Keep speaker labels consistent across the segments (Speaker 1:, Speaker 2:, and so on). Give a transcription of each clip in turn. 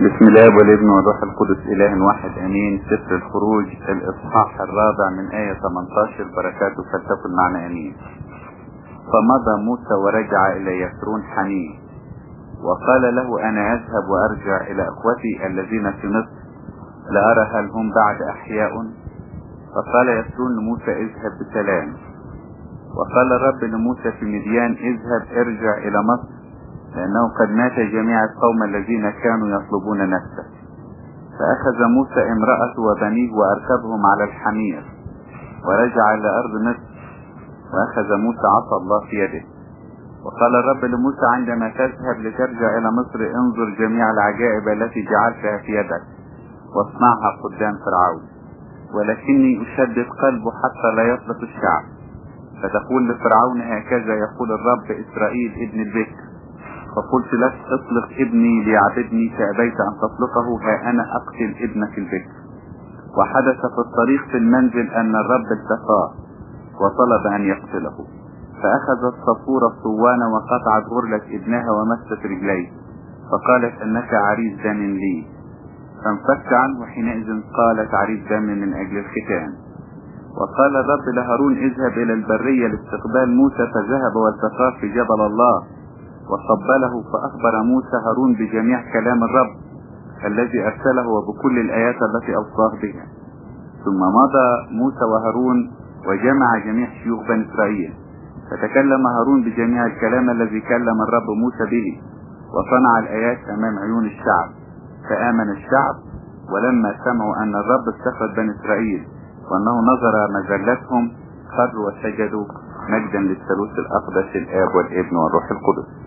Speaker 1: بسم الله والابن والروح القدس اله واحد امين سفر الخروج الاصحاح الرابع من اية 18 بركاته فلتكن معنا امين فمضى موسى ورجع الى يسرون حنين وقال له انا اذهب وارجع الى اخوتي الذين في مصر لارى هل هم بعد احياء فقال يسرون لموسى اذهب بسلام وقال الرب لموسى في مديان اذهب ارجع الى مصر لأنه قد مات جميع القوم الذين كانوا يطلبون نفسه فأخذ موسى امرأته وبنيه وأركبهم على الحمير ورجع إلى أرض مصر وأخذ موسى عصا الله في يده وقال الرب لموسى عندما تذهب لترجع إلى مصر انظر جميع العجائب التي جعلتها في يدك واصنعها قدام فرعون ولكني أشدد قلبه حتى لا يطلق الشعب فتقول لفرعون هكذا يقول الرب إسرائيل ابن البكر فقلت لك اطلق ابني ليعبدني فأبيت أن تطلقه ها أنا أقتل ابنك البكر وحدث في الطريق في المنزل أن الرب التقاه وطلب أن يقتله فأخذت صفورة الصوانة وقطعت غرلة ابنها ومست رجليه فقالت أنك عريس دم لي فانفك عنه حينئذ قالت عريس دم من أجل الختان وقال الرب لهارون اذهب إلى البرية لاستقبال موسى فذهب والتقاه في جبل الله وقبله فأخبر موسى هارون بجميع كلام الرب الذي أرسله وبكل الآيات التي أوصاه بها ثم مضى موسى وهارون وجمع جميع شيوخ بني إسرائيل فتكلم هارون بجميع الكلام الذي كلم الرب موسى به وصنع الآيات أمام عيون الشعب فآمن الشعب ولما سمعوا أن الرب استخرج بني إسرائيل وأنه نظر مذلتهم خروا وسجدوا مجدا للثالوث الأقدس الآب والابن والروح القدس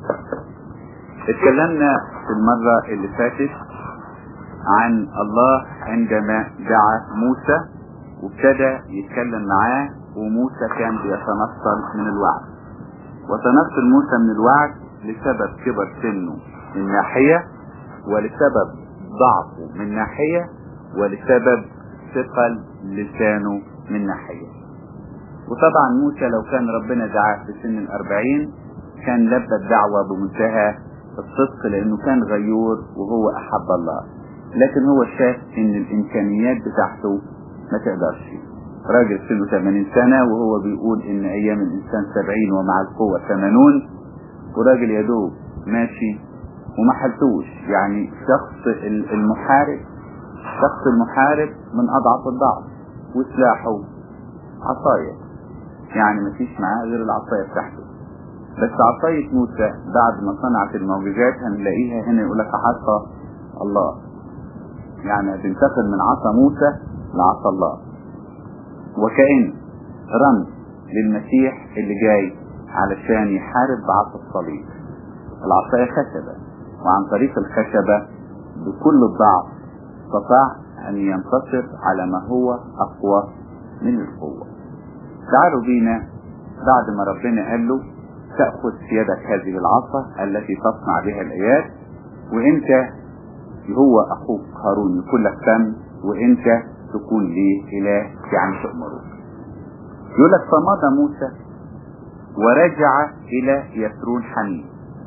Speaker 1: اتكلمنا في المرة اللي فاتت عن الله عندما دعا موسى وابتدى يتكلم معاه وموسى كان بيتنصل من الوعد وتنصل موسى من الوعد لسبب كبر سنه من ناحية ولسبب ضعفه من ناحية ولسبب ثقل لسانه من ناحية وطبعا موسى لو كان ربنا دعاه في سن الأربعين كان لبى الدعوة بمنتهى الصدق لأنه كان غيور وهو أحب الله لكن هو شاف إن الإمكانيات بتاعته ما تقدرش راجل سنه 80 سنة وهو بيقول إن أيام الإنسان 70 ومع القوة 80 وراجل يدوب ماشي وما حلتوش يعني شخص المحارب شخص المحارب من أضعف الضعف وسلاحه عصاية يعني ما فيش معاه غير العصاية بتاعته بس عصاية موسى بعد ما صنعت المعجزات هنلاقيها هنا يقول لك عصا الله يعني بنتقل من عصا موسى لعصا الله وكأن رمز للمسيح اللي جاي علشان يحارب بعصا الصليب العصاية خشبة وعن طريق الخشبة بكل الضعف استطاع أن ينتصر على ما هو أقوى من القوة تعالوا بينا بعد ما ربنا قال له تأخذ في يدك هذه العصا التي تصنع بها الآيات وانت هو أخوك هارون يكون لك فم وانت تكون ليه إله يعني تأمره يقول لك فمضى موسى ورجع إلى يسرون حنين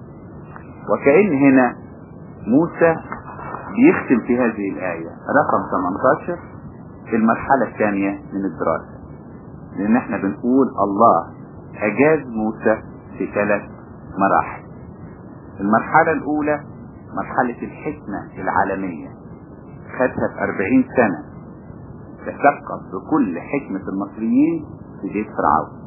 Speaker 1: وكأن هنا موسى بيختم في هذه الآية رقم 18 في المرحلة الثانية من الدراسة لأن احنا بنقول الله أجاز موسى في ثلاث مراحل المرحلة الأولى مرحلة الحكمة العالمية خدها في أربعين سنة تثقف بكل حكمة المصريين في بيت فرعون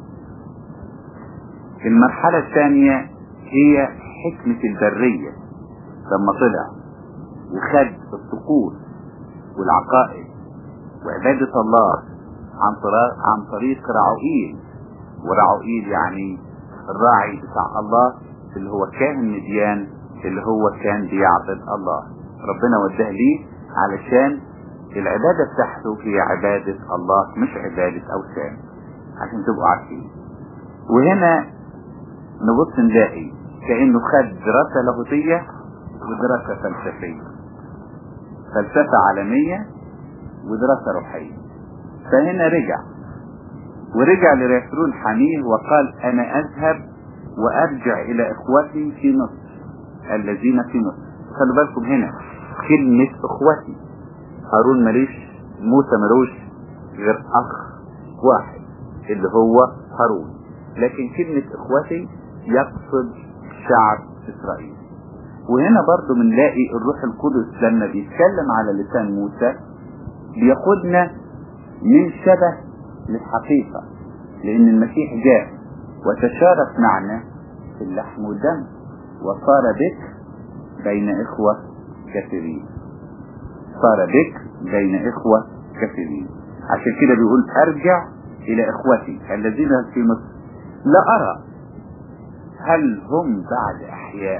Speaker 1: المرحلة الثانية هي حكمة البرية لما طلع وخد الطقوس والعقائد وعبادة الله عن طريق عن طريق رعوئيل ورعوئيل يعني الراعي بتاع الله اللي هو كاهن مديان اللي هو كان بيعبد الله ربنا وداه ليه علشان العبادة بتاعته هي عبادة الله مش عبادة أوثان عشان تبقوا عارفين وهنا نبص نلاقي كأنه خد دراسة لاهوتية ودراسة فلسفية فلسفة عالمية ودراسة روحية فهنا رجع ورجع لرسول حميه وقال انا اذهب وارجع الى اخوتي في مصر الذين في مصر خلوا بالكم هنا كلمة اخوتي هارون ماليش موسى ملوش غير اخ واحد اللي هو هارون لكن كلمة اخوتي يقصد شعب اسرائيل وهنا برضو بنلاقي الروح القدس لما بيتكلم على لسان موسى بياخدنا من شبه للحقيقة لان المسيح جاء وتشارك معنا في اللحم والدم وصار بك بين اخوة كثيرين صار بك بين اخوة كثيرين عشان كده بيقول ارجع الى اخوتي الذين في مصر لا ارى هل هم بعد احياء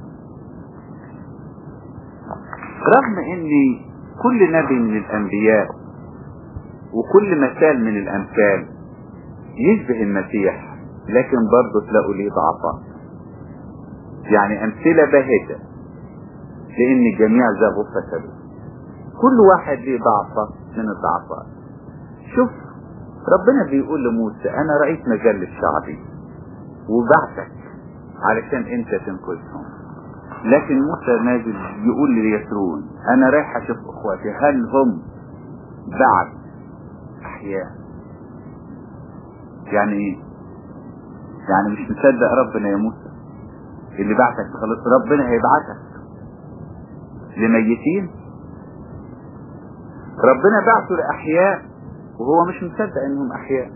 Speaker 1: رغم ان كل نبي من الانبياء وكل مثال من الامثال يشبه المسيح لكن برضه تلاقوا ليه ضعفاء يعني امثله باهته لان الجميع زاغوا فسدوا كل واحد ليه ضعفة من الضعفات شوف ربنا بيقول لموسى انا رأيت مجلة شعبي وبعتك علشان انت تنقذهم لكن موسى نازل يقول ليسرون انا رايح اشوف اخواتي هل هم بعد احياء يعني ايه يعني مش مصدق ربنا يا موسى اللي بعتك خلاص ربنا هيبعتك لميتين ربنا بعثه لأحياء وهو مش مصدق انهم احياء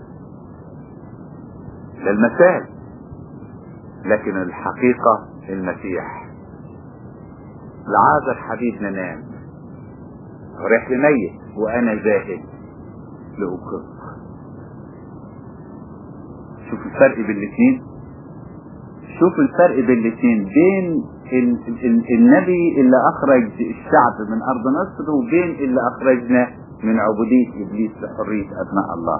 Speaker 1: ده المثال لكن الحقيقة المسيح العازر حبيبنا نام ورايح لميت وانا ذاهب لأقر شوف الفرق بين الاثنين شوف الفرق بين الاثنين بين ال ال النبي اللي اخرج الشعب من ارض مصر وبين اللي اخرجنا من عبودية ابليس لحرية ابناء الله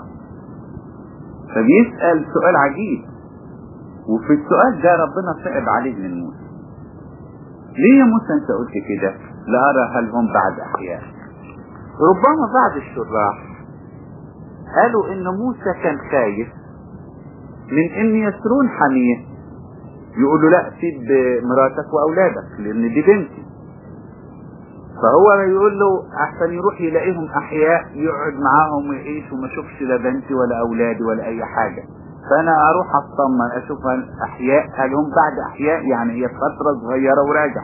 Speaker 1: فبيسأل سؤال عجيب وفي السؤال ده ربنا صعب عليه من موسى ليه يا موسى انت قلت كده لا ارى هل هم بعد احياء ربما بعض الشراح قالوا ان موسى كان خايف من ان يسرون حميه يقول له لا سيب مراتك واولادك لان دي بنتي فهو يقول له احسن يروح يلاقيهم احياء يقعد معاهم ويعيش وما اشوفش لا بنتي ولا اولادي ولا اي حاجة فانا اروح اطمن اشوف احياء هل هم بعد احياء يعني هي فترة صغيرة وراجع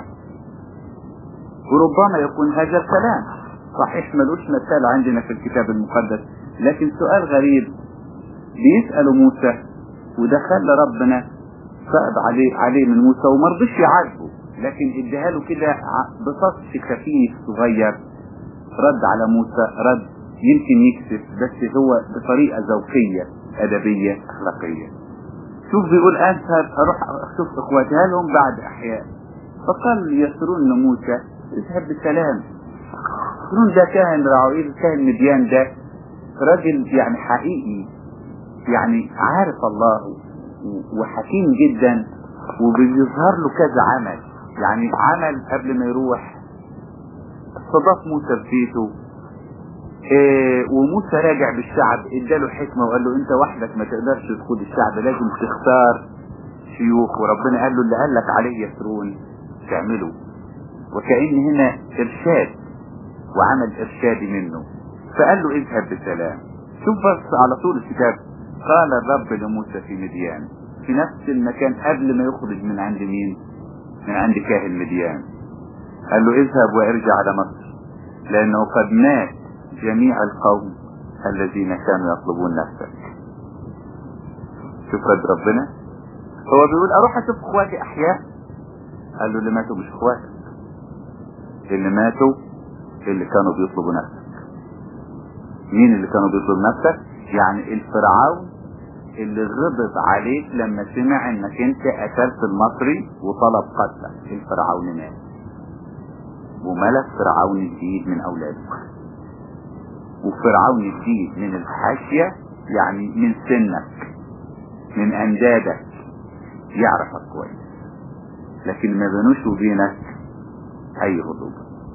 Speaker 1: وربما يكون هذا الكلام صحيح ملوش مثال عندنا في الكتاب المقدس لكن سؤال غريب بيسأل موسى وده خلى ربنا صعب عليه عليه من موسى وما رضيش يعاتبه لكن اداها له كده بسطش خفيف صغير رد على موسى رد يمكن يكسف بس هو بطريقة ذوقية أدبية أخلاقية شوف بيقول أذهب أروح أشوف إخواتي هل هم بعد أحياء فقال يسرون لموسى اذهب بسلام يسرون ده كاهن رعويل كاهن مديان ده راجل يعني حقيقي يعني عارف الله وحكيم جدا وبيظهر له كذا عمل يعني عمل قبل ما يروح استضاف موسى في بيته إيه وموسى راجع بالشعب اداله حكمة وقال له انت وحدك ما تقدرش تقود الشعب لازم تختار شيوخ وربنا قال له اللي قال لك عليه يسرون تعمله وكأن هنا ارشاد وعمل ارشادي منه فقال له اذهب بسلام شوف بس على طول الكتاب قال الرب لموسى في مديان في نفس المكان قبل ما يخرج من عند مين من عند كاهن مديان قال له اذهب وارجع على مصر لانه قد مات جميع القوم الذين كانوا يطلبون نفسك شوف رد ربنا هو بيقول اروح اشوف اخواتي احياء قال له اللي ماتوا مش اخواتك اللي ماتوا اللي كانوا بيطلبوا نفسك مين اللي كانوا بيطلبوا نفسك يعني الفرعون اللي غضب عليك لما سمع انك انت قتلت المصري وطلب قتلك الفرعون مات وملك فرعون الجديد من اولاده وفرعون الجديد من الحاشية يعني من سنك من اندادك يعرفك كويس لكن ما بينوش وبينك اي غضوب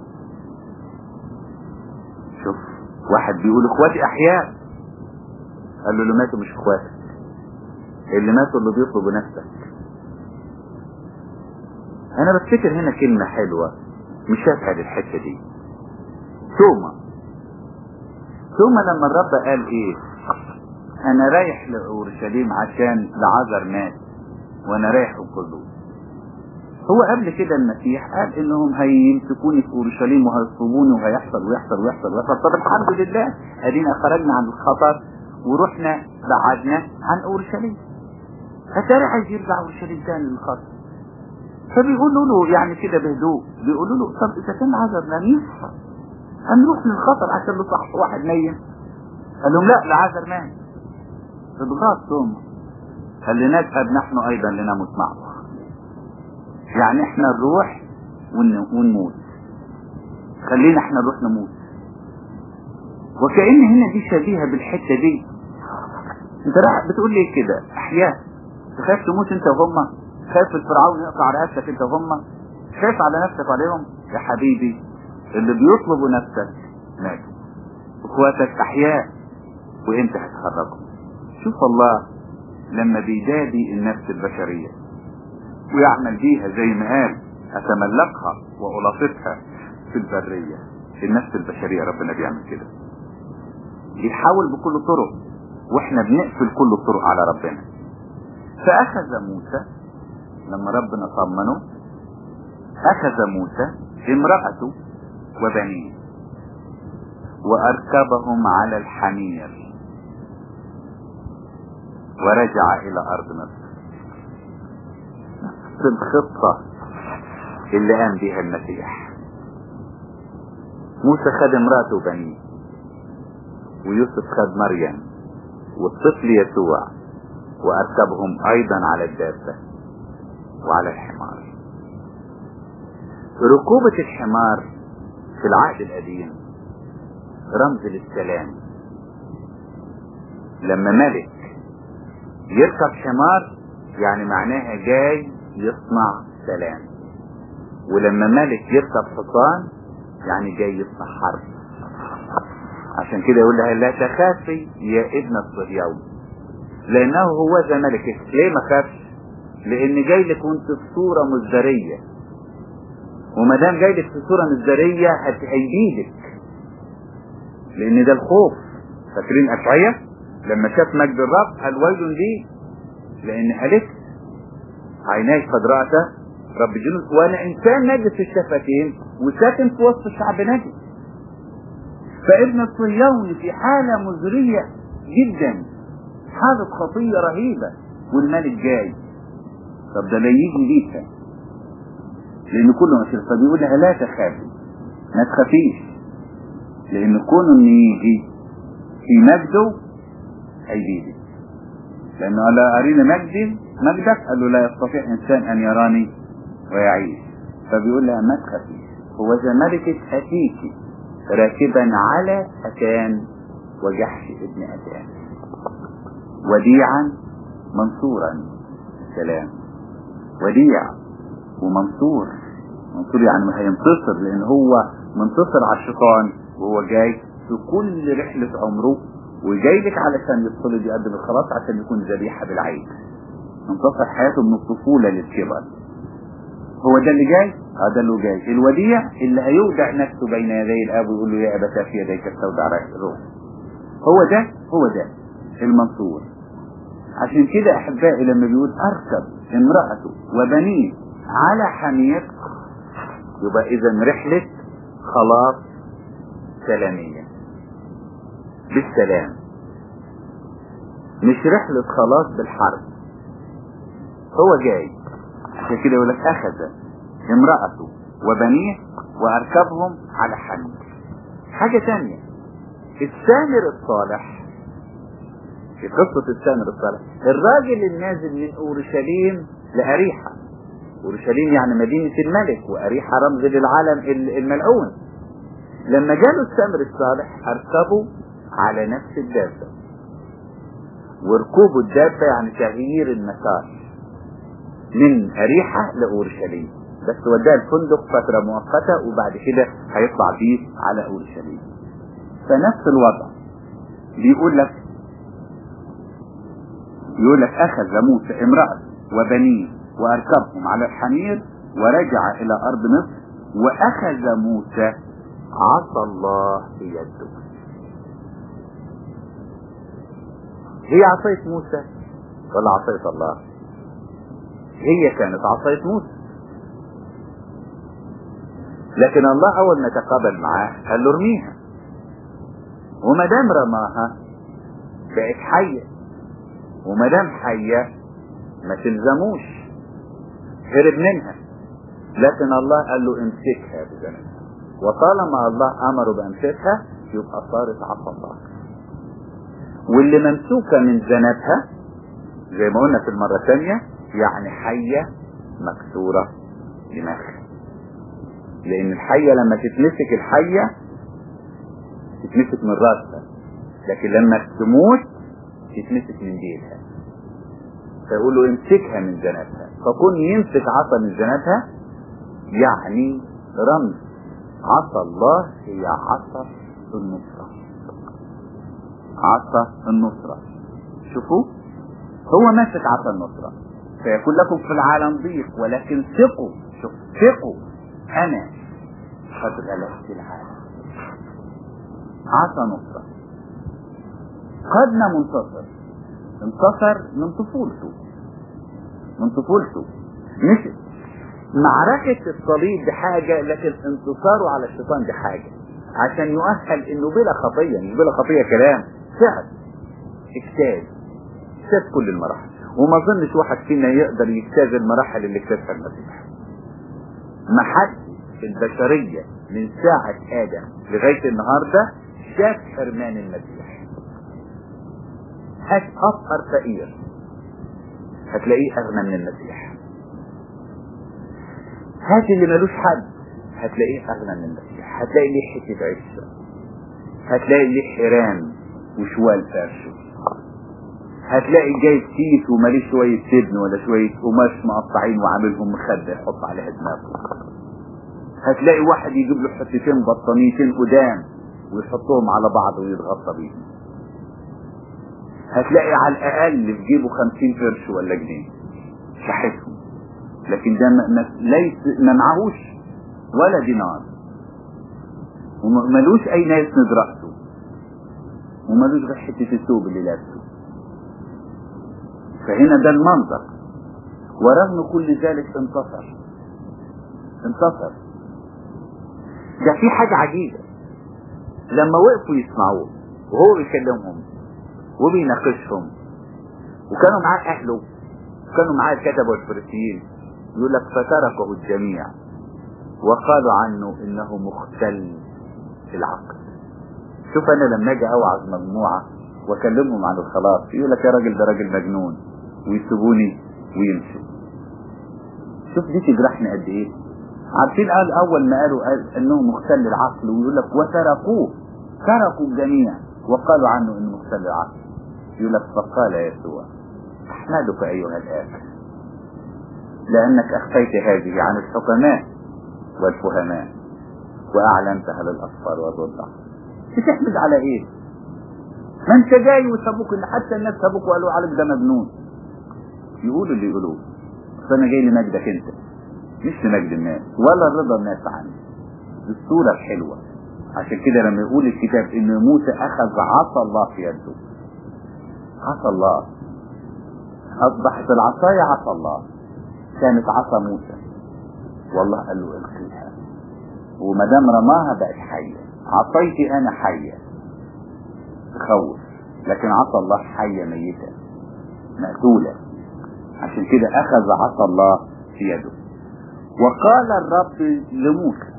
Speaker 1: شوف واحد بيقول اخواتي احياء قال له اللي ماتوا مش اخواتك اللي ماتوا اللي بيطلبوا نفسك انا بفتكر هنا كلمة حلوة مش هسأل الحتة دي ثم ثم لما الرب قال ايه انا رايح لاورشليم عشان لعذر مات وانا رايح انقذه هو قبل كده المسيح قال انهم هيمسكوني في اورشليم وهيصلبوني وهيحصل ويحصل ويحصل ويحصل طب الحمد لله ادينا خرجنا عن الخطر ورحنا بعدنا عن اورشليم فتاري عايز يرجع اورشليم تاني للخطر فبيقولوا له يعني كده بهدوء بيقولوا له طب اذا كان عذر لم يصحى هنروح للخطر عشان نصح واحد نيم قال لهم لا العذر مات اضغاط ثم قال لنذهب نحن ايضا لنموت معه يعني احنا نروح ونموت خلينا احنا نروح نموت وكأن هنا دي شبيهة بالحتة دي انت راح بتقول لي كده احياء تخاف تموت انت وهم خايف الفرعون يقطع رقبتك انت وهم خايف على نفسك عليهم يا حبيبي اللي بيطلبوا نفسك ماتوا اخواتك احياء وانت هتخرجهم شوف الله لما بيدادي النفس البشرية ويعمل بيها زي ما قال اتملكها والطفها في البرية النفس البشرية ربنا بيعمل كده بيحاول بكل طرق واحنا بنقفل كل الطرق على ربنا فاخذ موسى لما ربنا طمنه اخذ موسى امرأته وبنيه واركبهم على الحمير ورجع الى ارض مصر نفس الخطة اللي قام بها المسيح موسى خد امرأته وبنيه ويوسف خد مريم والطفل يسوع واركبهم ايضا على الدابة وعلى الحمار ركوبة الحمار في العهد القديم رمز للسلام لما ملك يركب حمار يعني معناها جاي يصنع سلام ولما ملك يركب حصان يعني جاي يصنع حرب عشان كده يقول لها لا تخافي يا ابن الصهيون لانه هو ذا ملكك ليه ما خافش لان جاي لك وانت في صورة مزدرية وما دام جاي لك في صورة مزدرية هيجيلك لان ده الخوف فاكرين اشعية لما شاف مجد الرب قال ويل لي لان هلكت عيناي قد رأت رب الجنود وانا انسان نجس الشفتين وساكن في وسط الشعب نجس فابن الصهيون في حالة مزرية جدا حالة خطية رهيبة والملك جاي طب ده لا يجي ليك لان كله ماشي فبيقول لها لا تخافي ما تخافيش لان كونه انه يجي في مجده هيجيلك لانه قال ارينا مجدي مجدك قال له لا يستطيع انسان ان يراني ويعيش فبيقول لها ما تخافيش هو ذا ملكك اتيكي راكبا على اتان وجحش ابن اتان وديعا منصورا سلام وديع ومنصور منصور يعني ما هينتصر لان هو منتصر على الشيطان وهو جاي في كل رحلة عمره وجاي لك علشان يدخل يقدم الخلاص عشان يكون ذبيحة بالعيد انتصر حياته من الطفولة للكبر هو ده اللي جاي اه ده اللي جاي الوديع اللي هيودع نفسه بين يدي الاب ويقول له يا ابتا في يديك استودع الروح هو ده هو ده المنصور عشان كده احبائي لما بيقول اركب امرأته وبنيه على حمير يبقى اذا رحلة خلاص سلامية بالسلام مش رحلة خلاص بالحرب هو جاي عشان كده يقول لك اخذ امرأته وبنيه واركبهم على حمير حاجة تانية السامر الصالح في قصة السامر الصالح الراجل النازل من اورشليم لأريحة اورشليم يعني مدينة الملك وأريحة رمز للعالم الملعون لما جاله السامر الصالح اركبوا على نفس الدابة وركوب الدابة يعني تغيير المسار من أريحة لأورشليم بس وداه الفندق فترة مؤقتة وبعد كده هيطلع بيه على أورشليم فنفس الوضع بيقول لك يقول لك أخذ موسى امرأة وبنيه وأركبهم على الحمير ورجع إلى أرض مصر واخذ موسى عصا الله في يده هي عصاية موسى ولا عصاية الله هي كانت عصاية موسى لكن الله اول ما تقابل معاه قال له ارميها وما دام رماها بقت حية وما دام حية ما تلزموش هرب منها لكن الله قال له امسكها بذنبها وطالما الله امره بامسكها يبقى صارت عصا الله واللي ممسوكة من ذنبها زي ما قلنا في المرة الثانية يعني حية مكسورة دماغها لان الحية لما تتمسك الحية تتمسك من راسها لكن لما تموت تتمسك من ديلها فيقول له امسكها من ذنبها فكون يمسك عصا من ذنبها يعني رمز عصا الله هي عصا النصرة عصا النصرة شوفوا هو ماسك عصا النصرة فيكون لكم في العالم ضيق ولكن ثقوا شوف ثقوا انا قد غلبت العالم عصا نصرة قدنا منتصر انتصر من طفولته من طفولته مش معركة الصليب دي حاجة لكن انتصاره على الشيطان دي حاجة عشان يؤهل انه بلا خطية مش بلا خطية كلام فعل اجتاز اجتاز كل المراحل وما اظنش واحد فينا يقدر يجتاز المراحل اللي اجتازها المسيح ما حد في البشرية من ساعة آدم لغاية النهاردة شاف حرمان المسيح هات أفقر فقير هتلاقيه أغنى من المسيح هات اللي ملوش حد هتلاقيه أغنى من المسيح هتلاقي ليه حتة عشة هتلاقي ليه حيران وشوال فرشه هتلاقي جايب كيس وماليه شوية سبن ولا شوية قماش مقطعين وعاملهم مخدة يحط عليها دماغه هتلاقي واحد يجيب له حتتين بطانيتين قدام ويحطهم على بعض ويتغطى بيهم هتلاقي على الاقل في جيبه خمسين قرش ولا جنيه شحتهم لكن ده ما ليس ما معهوش ولا دينار وملوش اي ناس يسند راسه وملوش غير حته الثوب اللي لابسه فهنا ده المنظر ورغم كل ذلك انتصر انتصر ده في حاجة عجيبة لما وقفوا يسمعوه وهو بيكلمهم وبيناقشهم وكانوا معاه اهله وكانوا معاه الكتبة والفريسيين يقول لك فتركه الجميع وقالوا عنه انه مختل العقل شوف انا لما اجي اوعظ مجموعة واكلمهم عن الخلاص يقول لك يا راجل ده راجل مجنون ويسيبوني ويمشوا شوف دي تجرحني قد ايه عارفين قال اول ما قالوا قال انه مختل العقل ويقول لك وتركوه تركوا الجميع وقالوا عنه انه مختل العقل يقول لك فقال يسوع احمدك ايها الاب لانك اخفيت هذه عن الحكماء والفهماء واعلنتها للاطفال والرضع بتحمد على ايه ما انت جاي وسابوك ان حتى الناس سابوك وقالوا عليك ده مجنون يقولوا اللي يقولوه بس انا جاي لمجدك انت مش لمجد الناس ولا رضا الناس عني الصورة الحلوة عشان كده لما يقول الكتاب ان موسى اخذ عصا الله في يده عصا الله اصبحت العصاية عصا الله كانت عصا موسى والله قال له القيها وما دام رماها بقت حية عصايتي انا حية تخوف لكن عصا الله حية ميتة مقتولة عشان كده اخذ عصا الله في يده وقال الرب لموسى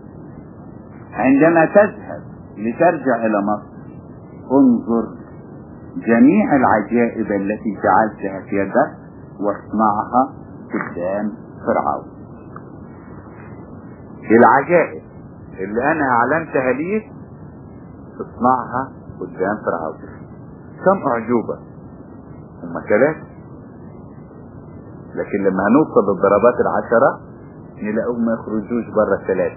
Speaker 1: عندما تذهب لترجع الى مصر انظر جميع العجائب التي جعلتها في يدك واصنعها قدام فرعون العجائب اللي انا اعلنتها ليك اصنعها قدام فرعون كم اعجوبة هم ثلاثة لكن لما هنوصل للضربات العشرة نلاقوهم ما يخرجوش بره الثلاثة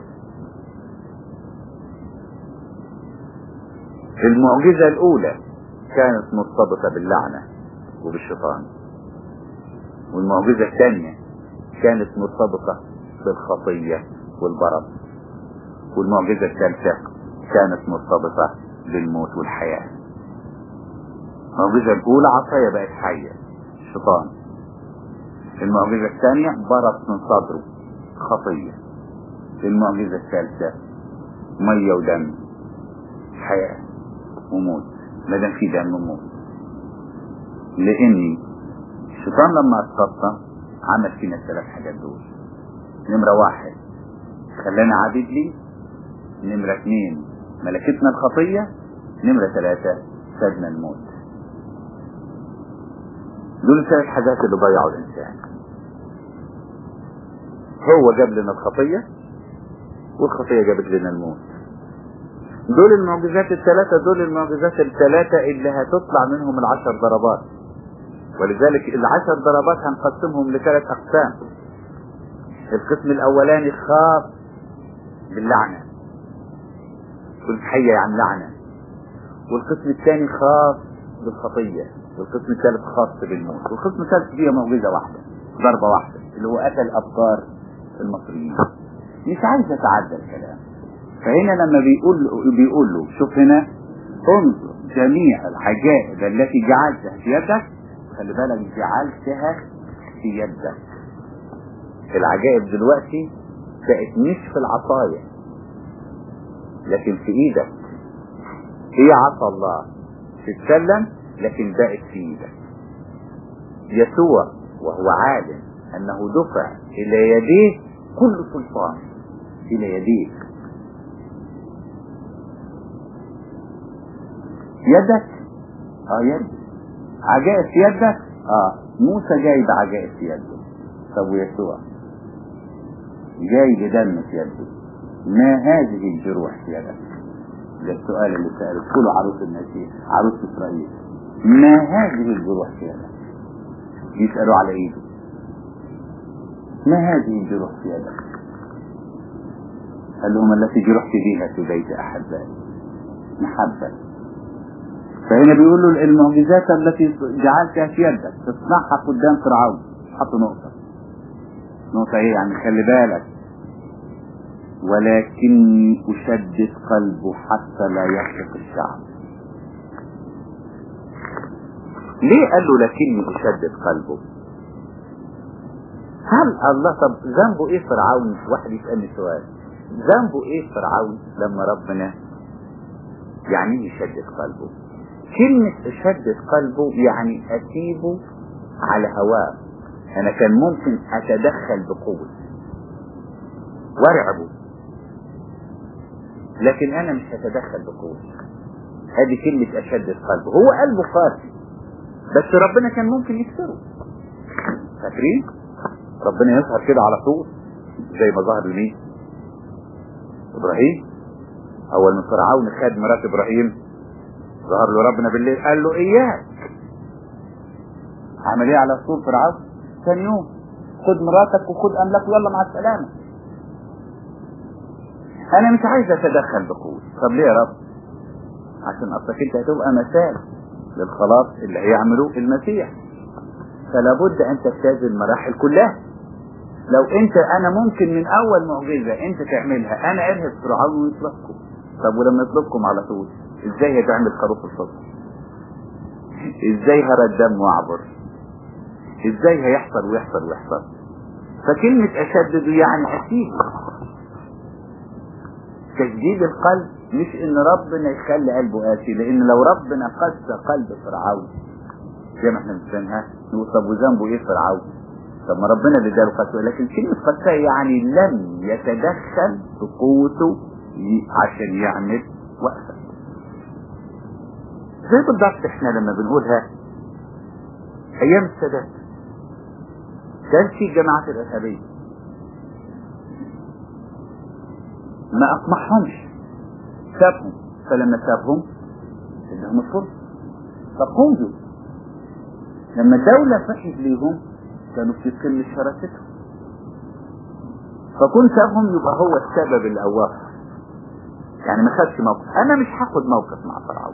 Speaker 1: المعجزة الأولى كانت مرتبطة باللعنة وبالشيطان والمعجزة الثانية كانت مرتبطة بالخطية والبرص والمعجزة الثالثة كانت مرتبطة بالموت والحياة المعجزة الأولى عصاية بقت حية الشيطان المعجزة الثانية برص من صدره خطية المعجزة الثالثة مية ودم حياة وموت ما دام في دم وموت لأني الشيطان لما استبطى عمل فينا الثلاث حاجات دول نمرة واحد خلانا عبيد لي نمرة اثنين ملكتنا الخطية نمرة ثلاثة سادنا الموت دول الثلاث حاجات اللي ضيعوا الإنسان هو جاب لنا الخطية والخطية جابت لنا الموت دول المعجزات الثلاثة دول المعجزات الثلاثة اللي هتطلع منهم العشر ضربات ولذلك العشر ضربات هنقسمهم لثلاث أقسام القسم الأولاني خاص باللعنة والحية عن لعنة والقسم الثاني خاص بالخطية والقسم الثالث خاص بالموت والقسم الثالث فيها معجزة واحدة ضربة واحدة اللي هو قتل أبطار المصريين مش عايز أتعدى الكلام فهنا لما بيقول بيقول له شوف هنا انظر جميع العجائب التي جعلتها في يدك خلي بالك جعلتها في يدك العجائب دلوقتي بقت مش في العصاية لكن في ايدك هي عصا الله تتسلم لكن بقت في ايدك يسوع وهو عالم انه دفع الى يديه كل سلطان الى يديك يدك اه يدك عجائب في يدك اه موسى جاي بعجائب في يده طب ويسوع جاي بدم في يده ما هذه الجروح في يدك ده السؤال اللي سأله كله عروس المسيح عروس إسرائيل ما هذه الجروح في يدك يسألوا على ايده ما هذه الجروح في يدك قال لهم التي جرحت بها في بيت أحبائي محبة فهنا بيقول له المعجزات التي جعلتها في يدك تصنعها قدام فرعون حط نقطة نقطة ايه يعني خلي بالك ولكني أشدد قلبه حتى لا يثق الشعب ليه قال له لكني أشدد قلبه هل الله طب ذنبه ايه فرعون واحد يسألني سؤال ذنبه ايه فرعون لما ربنا يعني يشدد قلبه كلمة اشدد قلبه يعني اسيبه على هواه انا كان ممكن اتدخل بقوة وارعبه لكن انا مش هتدخل بقوة هذه كلمة اشدد قلبه هو قلبه قاسي بس ربنا كان ممكن يكسره فاكرين ربنا يظهر كده على طول زي ما ظهر لمين ابراهيم اول من فرعون خد مرات ابراهيم ظهر له ربنا بالليل قال له اياك عمل ايه على طول فرعون ثاني يوم خد مراتك وخد املاك ويلا مع السلامة انا مش عايز اتدخل بقوة طب ليه يا رب عشان اصلك انت هتبقى مثال للخلاص اللي هيعملوه المسيح فلا بد ان تجتاز المراحل كلها لو انت انا ممكن من اول معجزة انت تعملها انا ارهب فرعون ويطلقكم طب ولما يطلقكم على طول ازاي هتعمل خروف الصدر ازاي هرى الدم واعبر ازاي هيحصل ويحصل ويحصل فكلمة اشدد يعني اسيبه تجديد القلب مش ان ربنا يخلي قلبه قاسي لان لو ربنا قسى قلب فرعون زي ما احنا بنسميها نقول طب وذنبه ايه فرعون طب ما ربنا اللي اداله قسوه لكن كلمه قسوه يعني لم يتدخل بقوته عشان يعمل وقفه زي بالضبط احنا لما بنقولها ايام السادات كان في الجماعات الارهابيه ما اطمحهمش سابهم فلما سابهم ادهم الفرصه فقودوا لما الدولة صحت ليهم كانوا في كل شراكتهم فكون سابهم يبقى هو السبب الاول يعني ما خدش موقف انا مش هاخد موقف مع فرعون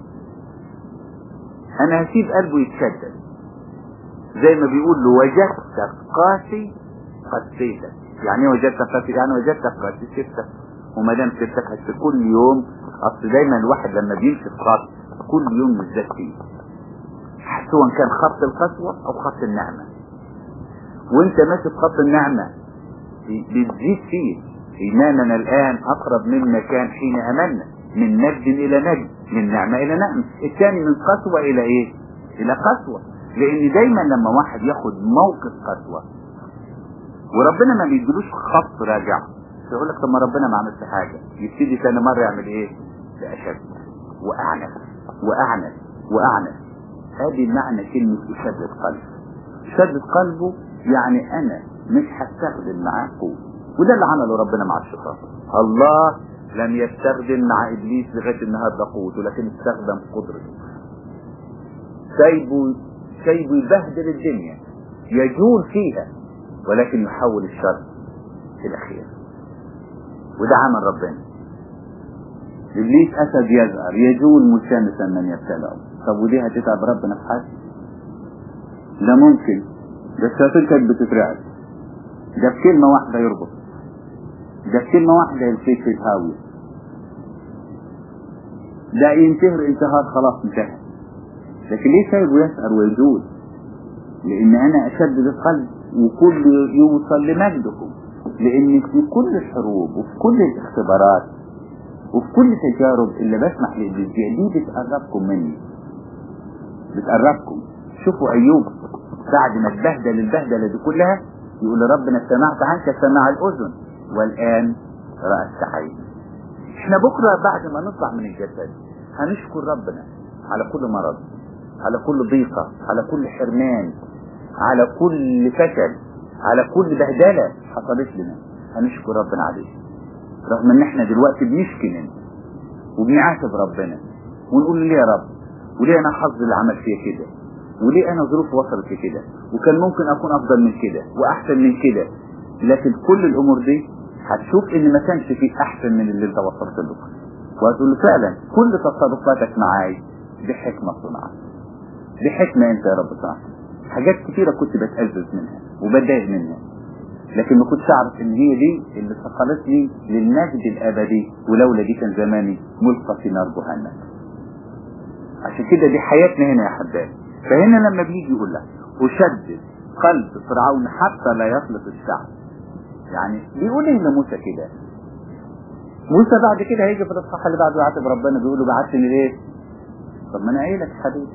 Speaker 1: انا هسيب قلبه يتشدد زي ما بيقول له وجدتك قاسي قسيتك يعني ايه وجدت خاسر يعني وجدت في سيرتك وما دام سيرتك هت كل يوم اصل دايما الواحد لما بيمشي في خط كل يوم يزداد فيه سواء كان خط القسوة او خط النعمة وانت ماشي في خط النعمة بتزيد فيه ايماننا الان اقرب مما كان حين امنا من نجد الى نجد من نعمة الى نعمة الثاني من قسوة الى ايه الى قسوة لان دايما لما واحد ياخد موقف قسوة وربنا ما بيدلوش خط راجع يقول لك طب ما ربنا ما عملش حاجة يبتدي ثاني مرة يعمل ايه بأشد وأعنف وأعنف وأعنف هذه معنى كلمة أشدد قلب أشدد قلبه يعني أنا مش هستخدم معاه قوة وده اللي عمله ربنا مع الشيطان الله لم يستخدم مع إبليس لغاية النهاردة قوته لكن استخدم قدرته سايبه سايبه يبهدل الدنيا يجول فيها ولكن يحول الشر إلى خير وده عمل ربنا إبليس أسد يزهر يجول مشامسا من يبتلعه طب ودي هتتعب ربنا في حاجة لا ممكن ده الشياطين كانت بتترعب ده بكلمة واحدة يربط ده بكلمة واحدة يلفيك في الهاوية ده ينتهر انتهار خلاص انتهى لكن ليه سايبه يسأل ويجول لان انا اشدد القلب وكل يوصل لمجدكم لان في كل الحروب وفي كل الاختبارات وفي كل التجارب اللي بسمح لابليس دي بتقربكم مني بتقربكم شوفوا ايوب بعد ما اتبهدل البهدله دي كلها يقول لربنا سمعت عنك سماع الاذن والان رأت عين احنا بكره بعد ما نطلع من الجسد هنشكر ربنا على كل مرض على كل ضيقة على كل حرمان على كل فشل على كل بهدلة حصلت لنا هنشكر ربنا عليه رغم ان احنا دلوقتي بنشكي وبنعاتب ربنا ونقول ليه يا رب وليه انا حظي اللي عمل فيا كده وليه انا ظروف وصلت لكده وكان ممكن اكون افضل من كده واحسن من كده لكن كل الامور دي هتشوف ان ما كانش فيه احسن من اللي انت وصلت له وهتقول له فعلا كل تصرفاتك معاي بحكمة صنعت بحكمة انت يا رب صنعت حاجات كتيرة كنت بتأزز منها وبتضايق منها لكن ما كنتش اعرف ان هي دي اللي سقلتني للمجد الابدي ولولا دي كان زماني ملقى في نار جهنم عشان كده دي حياتنا هنا يا حبايبي فهنا لما بيجي يقول لك اشدد قلب فرعون حتى لا يخلص الشعب يعني بيقول ايه لموسى كده موسى بعد كده هيجي في الاصحاح اللي بعده يعاتب ربنا بيقول له بعتني ليه طب ما انا قايل لك حبيبي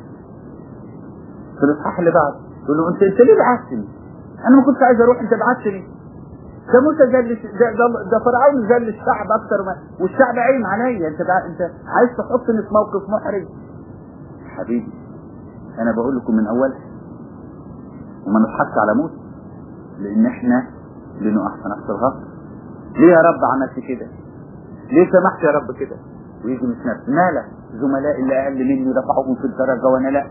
Speaker 1: في الاصحاح اللي بعده يقول له انت انت ليه بعتني انا ما كنتش عايز اروح انت بعتني ده موسى زل ده, ده, ده فرعون زل الشعب اكتر ما والشعب عين عليا انت بع... انت عايز تحطني في موقف محرج حبيبي انا بقول لكم من اولها وما نضحكش على موسى لان احنا لنقع في نفس الغلط ليه يا رب عملت كده ليه سمحت يا رب كده ويجي مش نفس مالك زملائي اللي اقل مني رفعوهم في الدرجه وانا لا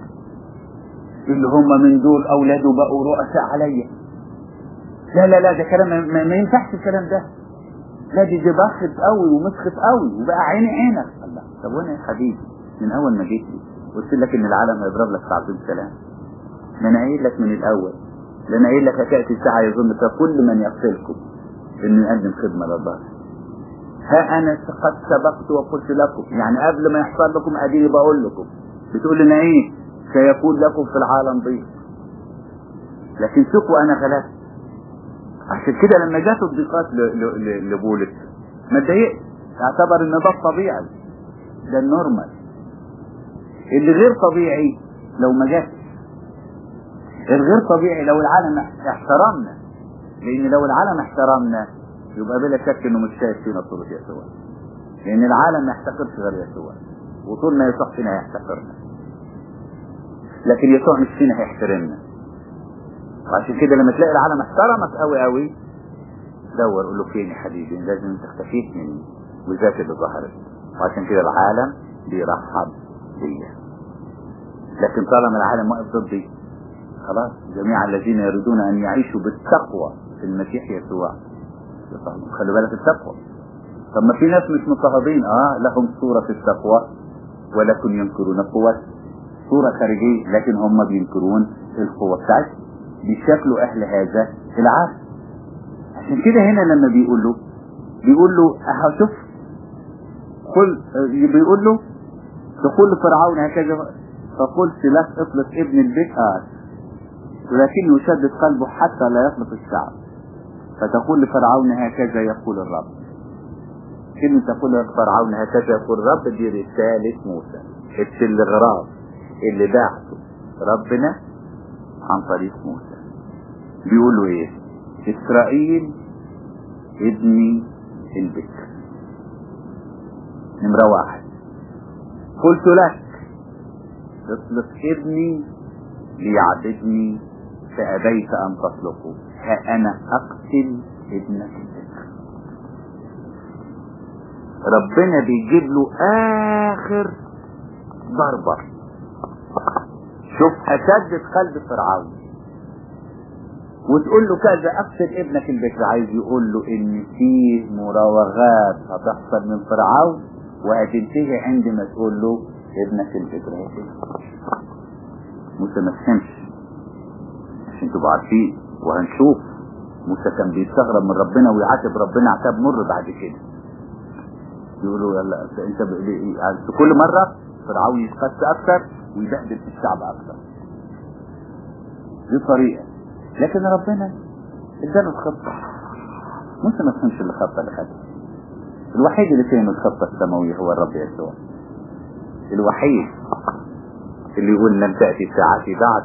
Speaker 1: اللي هم من دول اولاده بقوا رؤساء عليا لا لا لا ده كلام ما, ما ينفعش الكلام ده لا دي دي بخت قوي ومسخف قوي وبقى عيني عينك الله طب وانا يا حبيبي من اول ما جيت لي قلت لك ان العالم هيضرب لك ساعتين سلام ما انا قايل لك من الاول ده انا قايل لك هتاتي ساعه يظن كل من يقتلكم انه يقدم خدمه لله ها انا قد سبقت وقلت لكم يعني قبل ما يحصل لكم اديني بقول لكم بتقول لنا ايه سيكون لكم في العالم ضيق لكن ثقوا انا غلبت عشان كده لما جات الضيقات لبولس ما اتضايقش اعتبر ان ده الطبيعي ده النورمال اللي غير طبيعي لو ما جاتش الغير طبيعي لو العالم احترمنا لان لو العالم احترمنا يبقى بلا شك انه مش شايف فينا صورة يسوع لان العالم ما يحتقرش غير يسوع وطول ما يسوع فينا يحتقرنا لكن يسوع مش فينا هيحترمنا وعشان كده لما تلاقي العالم احترمك قوي قوي دور قول له فين يا حبيبي لازم انت اختفيت مني وذات اللي ظهرت وعشان كده العالم بيرحب بيا لكن طالما العالم واقف ضدي خلاص جميع الذين يريدون ان يعيشوا بالتقوى في المسيح يسوع خلوا بالك التقوى طب ما في ناس مش مضطهدين اه لهم صورة في التقوى ولكن ينكرون قوة صورة خارجية لكن هم بينكرون القوة بتاعتهم بيشكلوا اهل هذا العالم عشان كده هنا لما بيقول له بيقول له هشوف قل بيقول له تقول لفرعون هكذا فقلت لك اطلق ابن البكر ولكنه يشدد قلبه حتى لا يطلق الشعب فتقول لفرعون هكذا يقول الرب كلمة تقول لفرعون هكذا يقول الرب دي رسالة موسى التلغراف اللي بعته ربنا عن طريق موسى بيقول له ايه اسرائيل ابني البكر نمرة واحد قلت لك اطلق ابني ليعبدني فأبيت أن تطلقه ها أنا أقتل ابنك البكر ربنا بيجيب له آخر ضربة شوف هشدد قلب فرعون وتقول له كذا اقتل ابنك البكر عايز يقول له ان فيه مراوغات هتحصل من فرعون وهتنتهي عندما تقول له ابنك البكر موسى ما فهمش عشان تبقوا عارفين وهنشوف موسى كان بيستغرب من ربنا ويعاتب ربنا عتاب مر بعد كده يقولوا يلا انت ب... كل مره فرعون يتقس اكثر ويبهدل في الشعب اكثر دي طريقه لكن ربنا اداله الخطة موسى ما فهمش الخطة اللي خدها الوحيد اللي فهم الخطة السماوية هو الرب يسوع الوحيد اللي يقول لم تأتي ساعتي بعد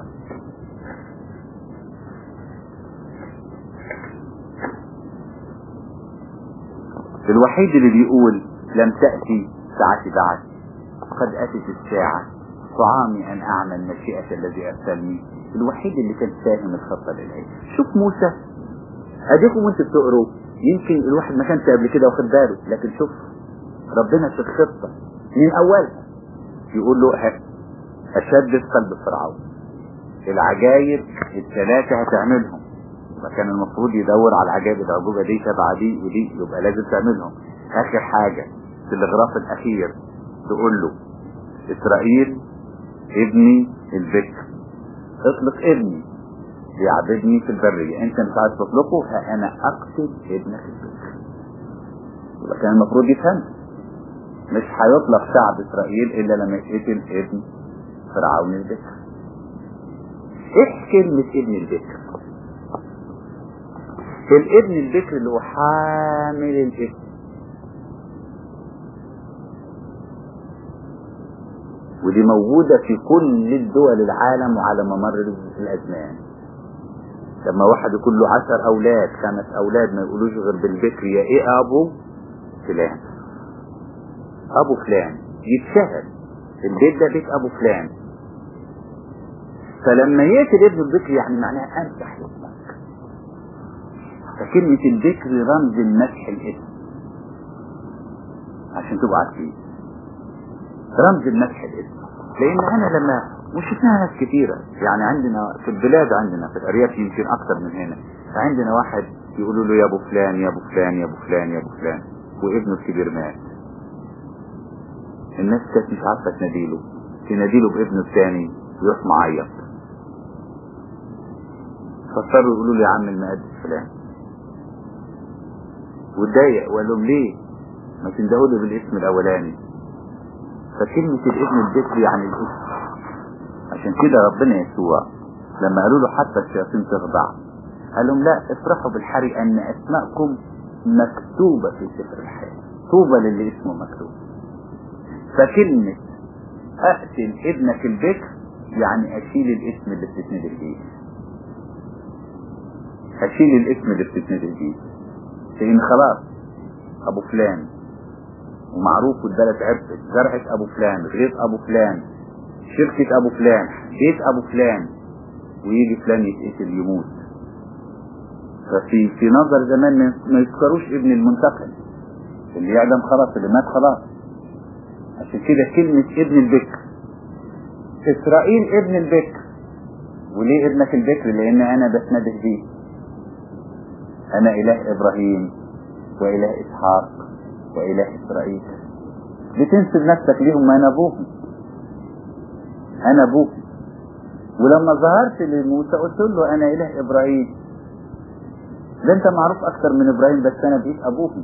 Speaker 1: الوحيد اللي بيقول لم تأتي ساعتي بعد قد أتت الساعة طعامي أن أعمل مشيئة الذي أرسلني الوحيد اللي كان فاهم الخطة الإلهية شوف موسى أديكم وانت بتقروا يمكن الواحد ما كانش قبل كده واخد باله لكن شوف ربنا في الخطة من أولها يقول له أشدد قلب فرعون العجايب الثلاثة هتعملهم فكان المفروض يدور على العجائب العجوبة دي تبع دي ودي يبقى لازم تعملهم آخر حاجة في الإغراف الأخير تقول له إسرائيل ابني البكر اطلق ابني ليعبدني في البرية انت مش عايز تطلقه ها انا اقتل ابنك البكر يبقى كان المفروض يفهم مش هيطلق شعب اسرائيل الا لما يتقتل ابن فرعون البكر ايش كلمة ابن البكر الابن البكر اللي هو حامل الاسم ودي موجودة في كل الدول العالم وعلى ممر الأزمان لما واحد يكون له عشر أولاد خمس أولاد ما يقولوش غير بالبكر يا إيه أبو فلان أبو فلان يتشهر البيت ده بيت أبو فلان فلما يقتل ابن البكر يعني معناها أمسح اسمك فكلمة البكر رمز المسح الاسم عشان تبقوا عارفين رمز المسح الاسم لان انا لما وشفناها ناس كتيرة يعني عندنا في البلاد عندنا في الارياف يمكن اكتر من هنا عندنا واحد يقولوا له يا ابو فلان يا ابو فلان يا ابو فلان يا ابو فلان وابنه الكبير مات الناس كانت مش عارفة تناديله تناديله بابنه الثاني يروح معيط فاضطروا يقولوا له يا عم المقدس فلان واتضايق وقال لهم ليه ما تندهوا لي بالاسم الاولاني فكلمة الابن الذكر يعني الاسم عشان كده ربنا يسوع لما قالوا له حتى الشياطين تخضع قال لهم لا افرحوا بالحري ان اسماءكم مكتوبة في سفر الحياة طوبى للي اسمه مكتوب فكلمة اقتل ابنك البكر يعني اشيل الاسم اللي بتسند فيه اشيل الاسم اللي بتسند فيه لان خلاص ابو فلان ومعروف والبلد عرفت زرعة ابو فلان غيط ابو فلان شركة ابو فلان بيت ابو فلان ويجي فلان يتقتل يموت ففي في نظر زمان ما يذكروش ابن المنتقم اللي يعدم خلاص اللي مات خلاص عشان كده كلمة ابن البكر اسرائيل ابن البكر وليه ابنك البكر لان انا بسنده بيه انا اله ابراهيم واله اسحاق واله اسرائيل بتنسب نفسك ليهم ما انا ابوهم انا ابوهم ولما ظهرت لموسى قلت له انا اله ابراهيم ده انت معروف اكتر من ابراهيم بس انا بقيت ابوهم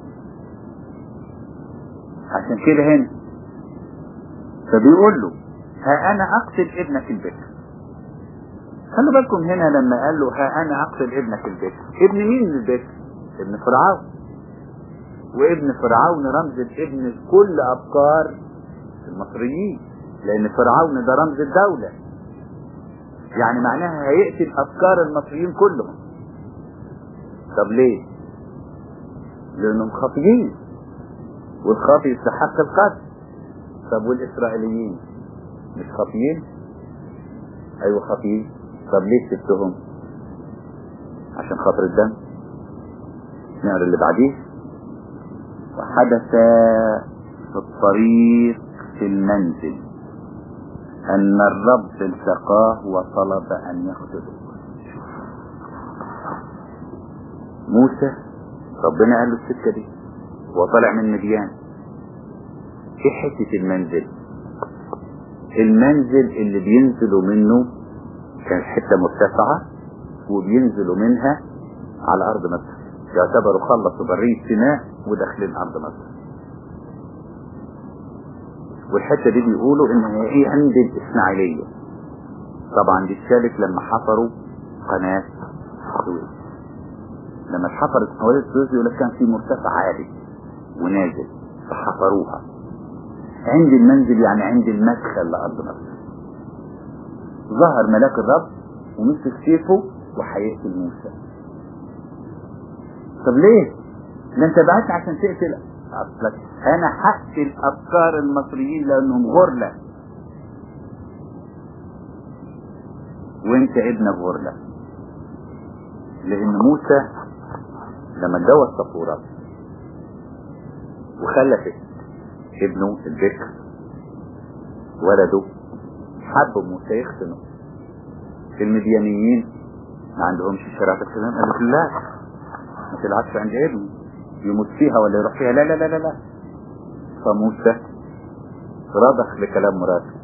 Speaker 1: عشان كده هنا فبيقول له ها انا اقتل ابنك البكر خلوا بالكم هنا لما قال له ها انا اقتل ابنك البكر ابن مين البكر ابن فرعون وابن فرعون رمز ابن كل افكار المصريين لان فرعون ده رمز الدولة يعني معناها هيقتل افكار المصريين كلهم طب ليه لانهم خاطئين والخاطئ يستحق القتل طب والاسرائيليين مش خاطئين ايوه خاطئين طب ليه سبتهم عشان خاطر الدم نقرا اللي بعديه وحدث في الطريق في المنزل ان الرب التقاه وطلب ان يقتله موسى ربنا قال له السكه دي وطلع من مديان ايه حته المنزل المنزل اللي بينزلوا منه كانت حته مرتفعه وبينزلوا منها على ارض مصر يعتبروا خلصوا برية سيناء وداخلين ارض مصر والحته دي بيقولوا ان هي عند الاسماعيليه طبعا دي اتشالت لما حفروا قناه السويس لما اتحفرت قناه السويس يقول لك كان في مرتفع عالي ونازل فحفروها عند المنزل يعني عند المدخل لارض مصر ظهر ملاك الرب ومسك سيفه وهيقتل موسى طب ليه؟ ده انت بعت عشان تقتل اصلك انا هقتل افكار المصريين لانهم غرلة وانت ابنك غرلة لان موسى لما اتجوز صفورة وخلفت ابنه البكر ولده حب موسى يختنه المديانيين ما عندهمش شريعة الختان قالت لا ما تلعبش عند ابني يموت فيها ولا يروح فيها لا لا لا لا لا فموسى رضخ لكلام مراته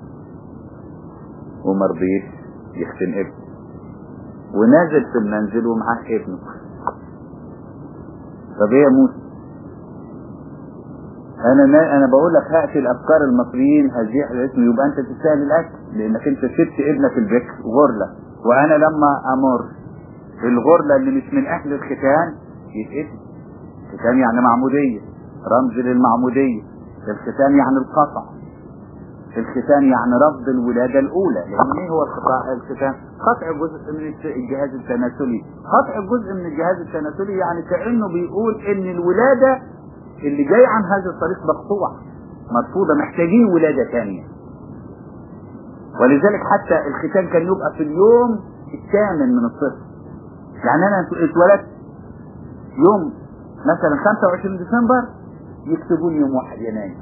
Speaker 1: ومرضيش يختن ابنه ونازل في المنزل ومعاه ابنه طب ايه يا موسى انا نا... انا بقول لك هقتل افكار المصريين هزيح الاسم يبقى انت تستاهل الاكل لانك انت سبت ابنك البكر غرله وانا لما امر الغرله اللي مش من اهل الختان يتقتل الختان يعني معموديه رمز للمعموديه الختان يعني القطع الختان يعني رفض الولادة الأولى لأن إيه هو القطاع الختان قطع جزء من الجهاز التناسلي قطع جزء من الجهاز التناسلي يعني كأنه بيقول إن الولادة اللي جاي عن هذا الطريق مقطوع مرفوضة محتاجين ولادة ثانية ولذلك حتى الختان كان يبقى في اليوم الثامن من الطفل يعني أنا اتولدت يوم مثلا 25 ديسمبر يكتبون يوم 1 يناير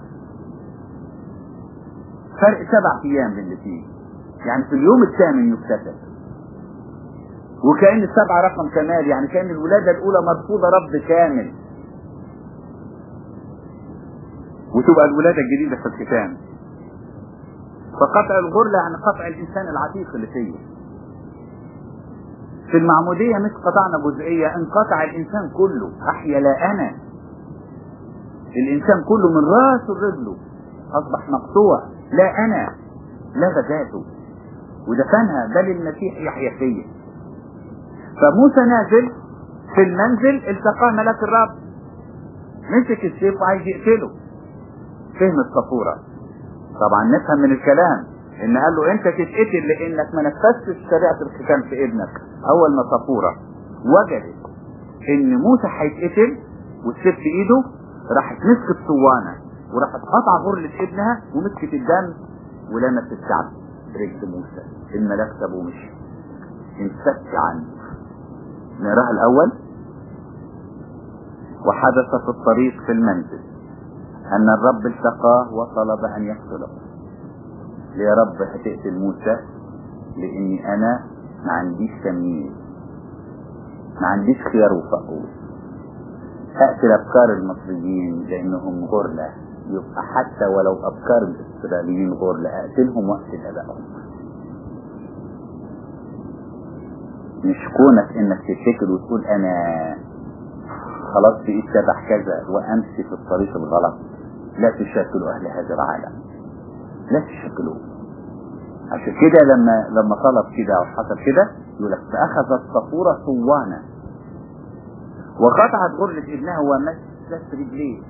Speaker 1: فرق سبع ايام من اللي فيه يعني في اليوم الثامن يكتسب وكأن السبعة رقم كمال يعني كأن الولادة الأولى مرفوضة رفض كامل وتبقى الولادة الجديدة في الختام فقطع الغرلة يعني قطع الإنسان العتيق اللي فيه في المعمودية مش قطعنا جزئية انقطع الإنسان كله أحيا لا أنا الإنسان كله من راسه لرجله أصبح مقطوع لا أنا لغى ذاته ودفنها بل المسيح يحيا فيا فموسى نازل في المنزل التقاه ملاك الرب مسك السيف وعايز يقتله فهم الصفورة طبعا نفهم من الكلام ان قال له انت تتقتل لانك ما نفذتش شريعة الختان في ابنك اول ما صفورة وجدت ان موسى هيتقتل والسيف في ايده راحت مسكت صوانة وراحت قطع غرلة ابنها ومسكت الدم ولمست الشعب برجل موسى الملاك سابه ومشي انفك عنه نقراها الاول وحدث في الطريق في المنزل ان الرب التقاه وطلب ان يقتله يا رب هتقتل موسى لاني انا ما عنديش تمييز ما عنديش خيار وفقود اقتل افكار المصريين لانهم غرلة يبقى حتى ولو افكار الاسرائيليين غرلة اقتلهم واقتل ابائهم مش كونك انك تفتكر وتقول انا خلاص بقيت تبع كذا وامشي في الطريق الغلط لا تشكلوا اهل هذا العالم لا تشكلوه عشان كده لما لما طلب كده او حصل كده يقول لك فاخذت صفورة صوانا وقطعت غرة ابنها ومست رجليه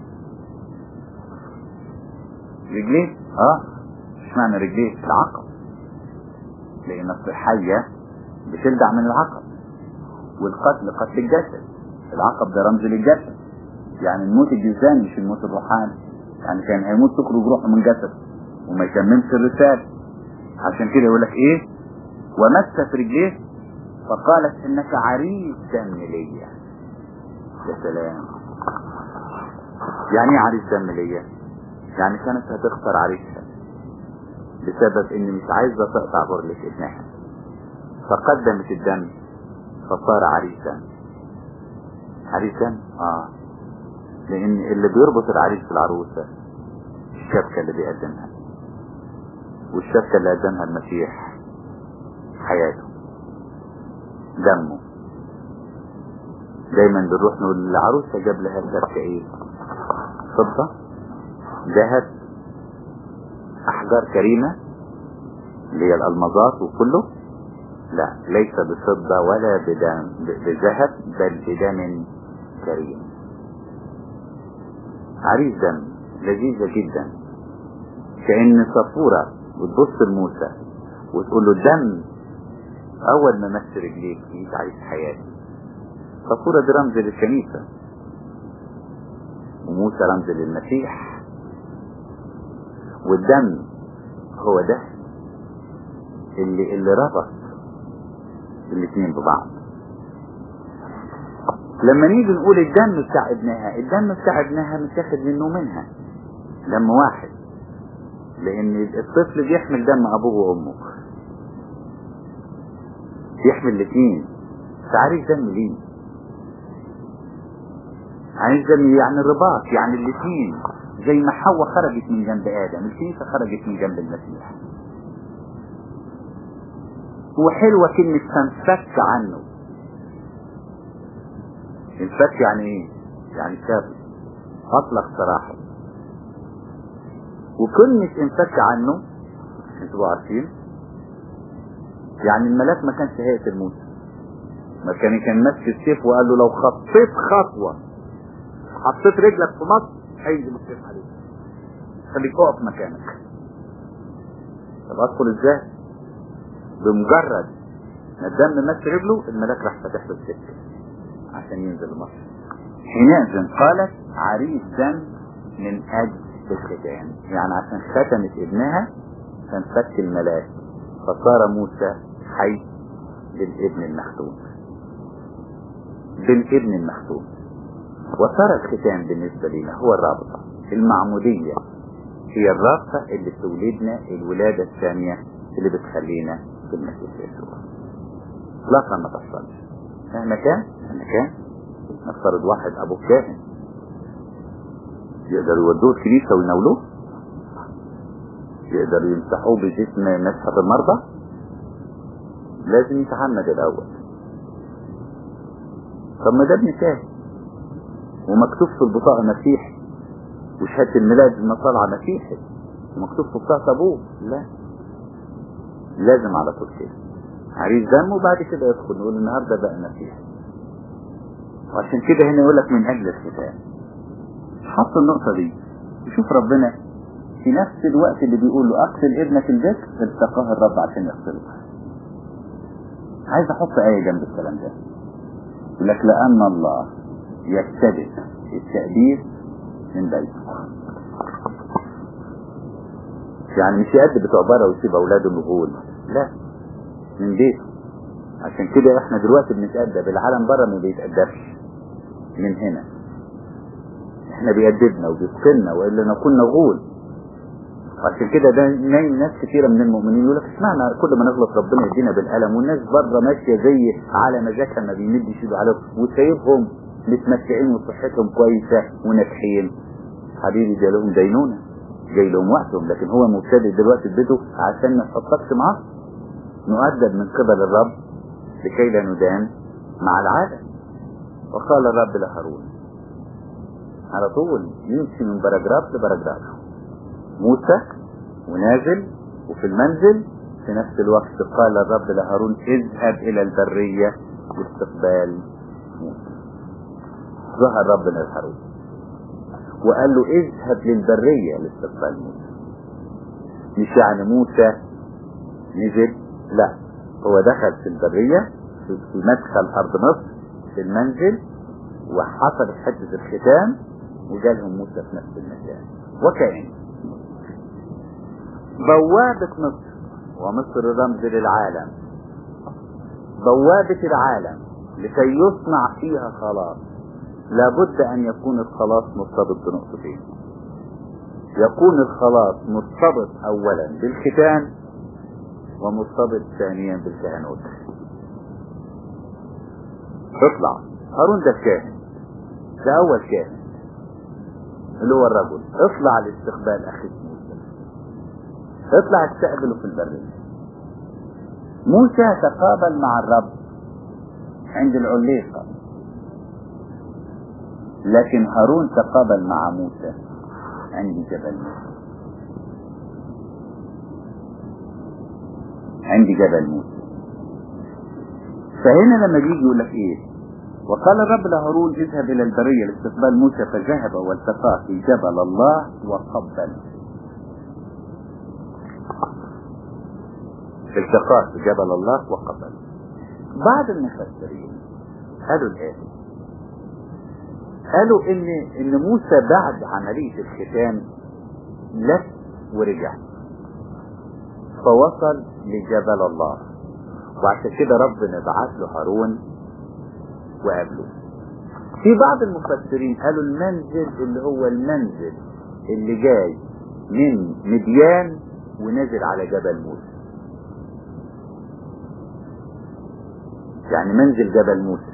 Speaker 1: رجليه اه مش معنى رجليه العقب لان الصحية بتلدع من العقب والقتل قتل الجسد العقب ده رمز للجسد يعني الموت الجسداني مش الموت الروحاني يعني كان هيموت تخرج روحه من جسد وما يكملش الرسالة عشان كده يقول لك ايه ومست رجليه فقالت انك عريس دم ليا يا سلام يعني ايه عريس دم ليا يعني كانت هتخسر عريسها بسبب ان مش عايزة تقطع غرلة ابنها فقدمت الدم فصار عريسا عريسا اه لان اللي بيربط العريس بالعروسة الشبكة اللي بيقدمها والشبكة اللي قدمها المسيح حياته دمه دايما بنروح نقول العروسة جاب لها شبكة ايه فضة ذهب احجار كريمة اللي هي الالمازات وكله لا ليس بفضة ولا بدم بذهب بل بدم كريم عريس دم لذيذة جدا كأن صفورة وتبص لموسى وتقول له الدم اول ما مس رجليك بقيت عايش حياتي صفورة دي رمز للكنيسة وموسى رمز للمسيح والدم هو ده اللي اللي ربط الاثنين ببعض لما نيجي نقول الدم بتاع ابنها الدم بتاع ابنها متاخد منه منها دم واحد لان الطفل بيحمل دم ابوه وامه بيحمل الاثنين تعريف دم ليه عايز دم يعني الرباط يعني الاثنين زي ما حواء خرجت من جنب ادم الكنيسه خرجت من جنب المسيح وحلوه كلمه تنفك عنه الفك يعني ايه يعني سابه اطلق سراحه وكلمة انفك عنه انتوا عارفين يعني الملاك ما كانش هيئة الموت ما كان كان ماسك السيف وقال له لو خطيت خطوة حطيت رجلك في مصر هينزل السيف عليك خليك اقف مكانك طب ادخل ازاي بمجرد ما الدم مس رجله الملاك راح فاتح له السكه عشان ينزل مصر حينئذ قالت عريس دم من اجل الختان يعني عشان ختمت ابنها فانفك الملاك فصار موسى حي بالابن المختوم بالابن المختوم وصار الختان بالنسبة لنا هو الرابطة المعمودية هي الرابطة اللي تولدنا الولادة الثانية اللي بتخلينا في المسيح يسوع اطلاقا ما تحصلش مهما كان مهما كان نفترض واحد ابوه كاهن يقدروا يودوه الكنيسة ويناولوه يقدروا يمسحوه بجسم مسحة المرضى لازم يتعمد الاول طب ما ده ابن كاهن ومكتوب في البطاقة مسيحي وشهادة الميلاد المطالعة مسيحي ومكتوب في بطاقة ابوه لا لازم على طول كده عريس دم وبعد كده يدخل نقول النهارده بقى مسيحي وعشان كده هنا يقول لك من اجل الختان حط النقطة دي وشوف ربنا في نفس الوقت اللي بيقول له اقتل ابنك البكر التقاه الرب عشان يغسله عايز احط ايه جنب الكلام ده يقول لك لان الله يكتبت التأديب من بيته يعني مش يأدب بتوع بره ويسيب اولاده الغول لا من بيته عشان كده احنا دلوقتي بنتأدب العالم بره ما بيتأدبش من هنا احنا بيأدبنا وبيتقلنا والا نكون نغول عشان كده ده نايم ناس كثيرة من المؤمنين يقول لك اسمعنا كل ما نغلط ربنا يدينا بالقلم والناس بره ماشية زي على مزاجها ما بيمدش ايده عليهم وسايبهم متمتعين وصحتهم كويسة وناجحين حبيبي جاي لهم دينونة جاي لهم وقتهم لكن هو مبتدئ دلوقتي في بيته عشان ما نحطكش معاه نؤدب من قبل الرب لكي لا ندان مع العالم وقال الرب لهارون على طول يمشي من باراجراف لباراجراف موسى ونازل وفي المنزل في نفس الوقت قال الرب لهارون اذهب الى البرية لاستقبال موسى ظهر ربنا لهارون وقال له اذهب للبرية لاستقبال موسى مش يعني موسى نزل لا هو دخل في البرية في مدخل ارض مصر في المنزل وحصلت حدة الختام وجالهم موسى في نفس المكان وكأن بوابة مصر ومصر رمز للعالم بوابة العالم لكي يصنع فيها خلاص لابد ان يكون الخلاص مرتبط بنقطتين يكون الخلاص مرتبط اولا بالختان ومرتبط ثانيا بالكهنوت اطلع هارون ده الكاهن ده اول كاهن اللي هو الرجل اطلع لاستقبال اخيك موسى اطلع استقبله في البرية موسى تقابل مع الرب عند العليقة لكن هارون تقابل مع موسى عند جبل موسى عند جبل موسى فهنا لما بيجي يقول لك ايه وقال الرب لهارون اذهب الى البرية لاستقبال موسى فذهب والتقى في جبل الله وقبل التقى في جبل الله وقبل بعض المفسرين قالوا الآتي قالوا ان ان موسى بعد عملية الختان لف ورجع فوصل لجبل الله وعشان كده ربنا بعت له هارون وقابله في بعض المفسرين قالوا المنزل اللي هو المنزل اللي جاي من مديان ونزل على جبل موسى يعني منزل جبل موسى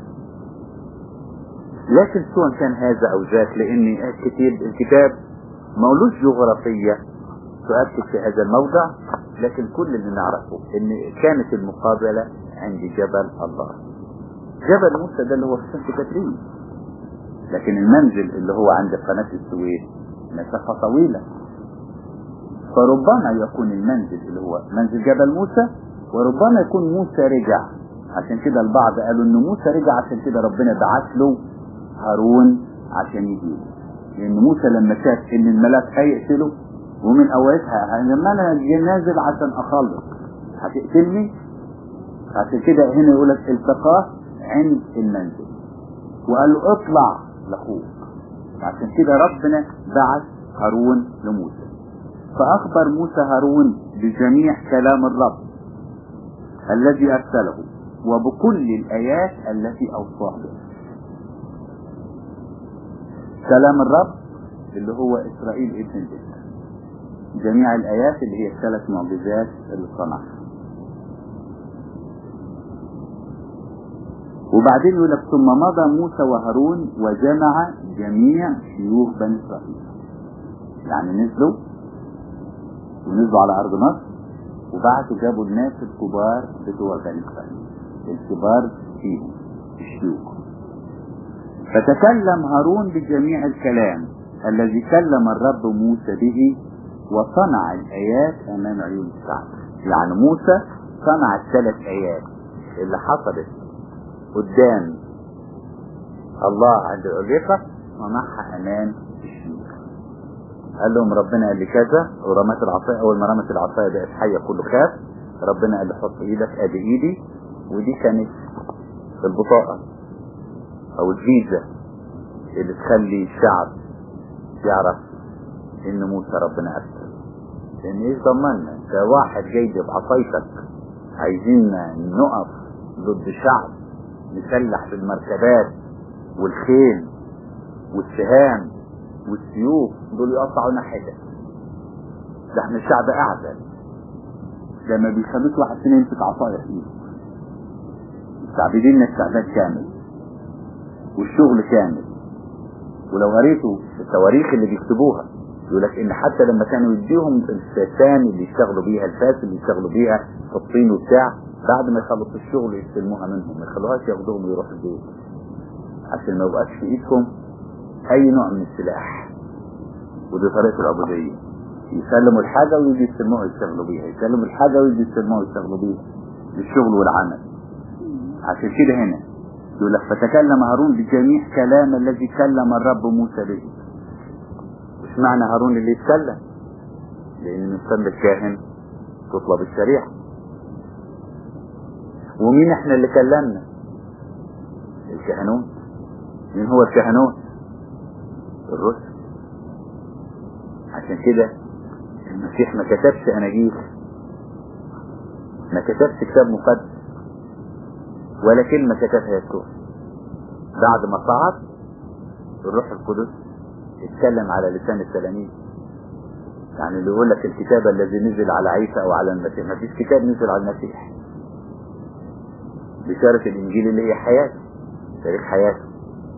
Speaker 1: لكن سواء كان هذا او ذاك لان الكتاب الكتاب مولوش جغرافية تؤكد في هذا الموضع لكن كل اللي نعرفه ان كانت المقابلة عند جبل الله جبل موسى ده اللي هو في سانت كاترين لكن المنزل اللي هو عند قناة السويس مسافة طويلة فربما يكون المنزل اللي هو منزل جبل موسى وربما يكون موسى رجع عشان كده البعض قالوا ان موسى رجع عشان كده ربنا بعت له هارون عشان يجيبه لان موسى لما شاف ان الملاك هيقتله ومن اولتها لما انا نازل عشان اخلص هتقتلني عشان كده هنا يقول لك التقاه عند المنزل وقال له اطلع لاخوك عشان كده ربنا بعت هارون لموسى فاخبر موسى هارون بجميع كلام الرب الذي ارسله وبكل الايات التي اوصاه بها كلام الرب اللي هو اسرائيل ابن البيت جميع الايات اللي هي الثلاث معجزات اللي صنعها وبعدين يقول لك ثم مضى موسى وهارون وجمع جميع شيوخ بني اسرائيل يعني نزلوا ونزلوا على ارض مصر وبعتوا جابوا الناس الكبار بتوع بني اسرائيل الكبار فيهم الشيوخ فتكلم هارون بجميع الكلام الذي كلم الرب موسى به وصنع الآيات أمام عيون الشعب يعني موسى صنع الثلاث آيات اللي حصلت قدام الله عند العليقة صنعها أمام الشيوخ قال لهم ربنا قال لي كذا ورمت العصاية أول ما رمت العصاية بقت حية كله خاف ربنا قال لي حط إيدك أدي إيدي ودي كانت البطاقة او الفيزا اللي تخلي الشعب يعرف ان موسى ربنا ارسل لان ايش ضمننا انت واحد جاي بعصايتك عايزين نقف ضد شعب مسلح بالمركبات والخيل والسهام والسيوف دول يقطعوا ناحيتك ده احنا الشعب اعزل ده ما بيخلوش واحد فينا يمسك عصايه في ايده مستعبدين استعباد كامل والشغل كامل ولو قريتوا التواريخ اللي بيكتبوها يقول لك ان حتى لما كانوا يديهم الفاسان اللي يشتغلوا بيها الفاس اللي يشتغلوا بيها في الطين وبتاع بعد ما يخلصوا الشغل يستلموها منهم ما يخلوهاش ياخدوهم ويروحوا البيت عشان ما يبقاش في ايدكم اي نوع من السلاح ودي طريقة العبودية يسلموا الحاجة ويجي يستلموها يشتغلوا بيها يسلموا الحاجة ويجي يستلموها يشتغلوا بيها للشغل والعمل عشان كده هنا يقول لك فتكلم هارون بجميع كلام الذي كلم الرب موسى به مش معنى هارون اللي يتكلم لان من فم الكاهن تطلب الشريعة ومين احنا اللي كلمنا الكهنوت مين هو الكهنوت الرسل عشان كده المسيح ما كتبش اناجيل ما كتبش كتاب مقدس ولا كلمة كتبها يسوع بعد ما صعد الروح القدس اتكلم على لسان التلاميذ يعني اللي يقول لك الكتاب الذي نزل على عيسى او على المسيح ما فيش كتاب نزل على المسيح بشارة الانجيل اللي هي حياته تاريخ حياته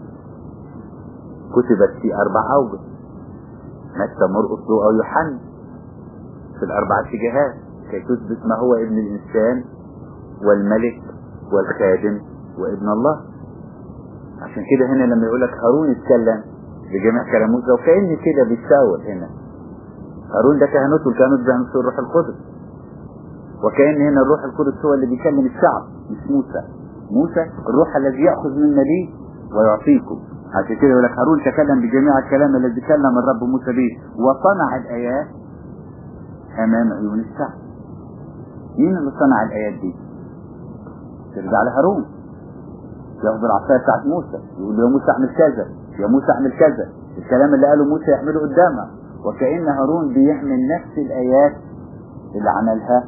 Speaker 1: كتبت في اربع اوجه متى مرقس لوقا ويوحنا في الاربع اتجاهات كي تثبت ما هو ابن الانسان والملك والخادم وابن الله عشان كده هنا لما يقول لك هارون اتكلم بجميع كلام موسى وكأن كده بيتساوى هنا هارون ده كهنوت والكهنوت ده عنصر الروح القدس وكأن هنا الروح القدس هو اللي بيكلم الشعب مش موسى موسى الروح الذي يأخذ من النبي ويعطيكم عشان كده يقول لك هارون تكلم بجميع الكلام الذي كلم الرب موسى به وصنع الآيات أمام عيون الشعب مين اللي صنع الآيات دي؟ ترجع لهارون ياخد العصايه بتاعت موسى يقول له يا موسى اعمل كذا يا موسى اعمل كذا الكلام اللي قاله موسى يعمله قدامه وكأن هارون بيعمل نفس الآيات اللي عملها